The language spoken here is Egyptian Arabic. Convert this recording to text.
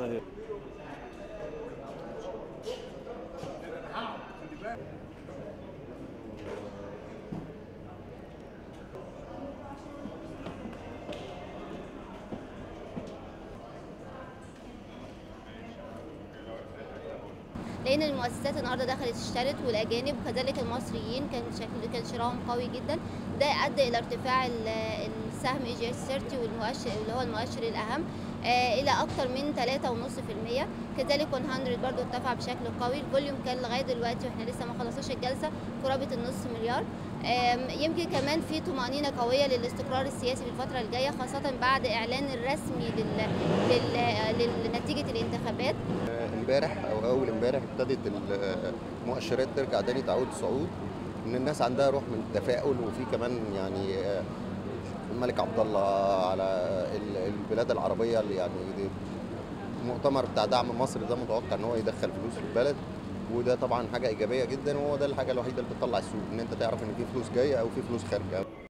طيب لان المؤسسات النهارده دخلت اشترت والاجانب وكذلك المصريين كان شكل كان شراهم قوي جدا ده ادى الى ارتفاع ال- السهم اي جي اس 30 والمؤشر اللي هو المؤشر الاهم آه، الى اكثر من 3.5% كذلك 100 برضو ارتفع بشكل قوي الفوليوم كان لغايه دلوقتي واحنا لسه ما خلصناش الجلسه قرابه النص مليار آم، يمكن كمان في طمانينه قويه للاستقرار السياسي في الفتره الجايه خاصه بعد اعلان الرسمي لل... لل... لنتيجه الانتخابات امبارح او اول امبارح ابتدت المؤشرات ترجع تاني تعود صعود ان الناس عندها روح من التفاؤل وفي كمان يعني آه، الملك عبد الله على ال- البلاد العربيه اللي يعني دي- المؤتمر بتاع دعم مصر ده متوقع ان هو يدخل فلوس في البلد وده طبعا حاجه ايجابيه جدا وهو ده الحاجه الوحيده اللي بتطلع السوق ان انت تعرف ان في فلوس جايه او في فلوس خارجه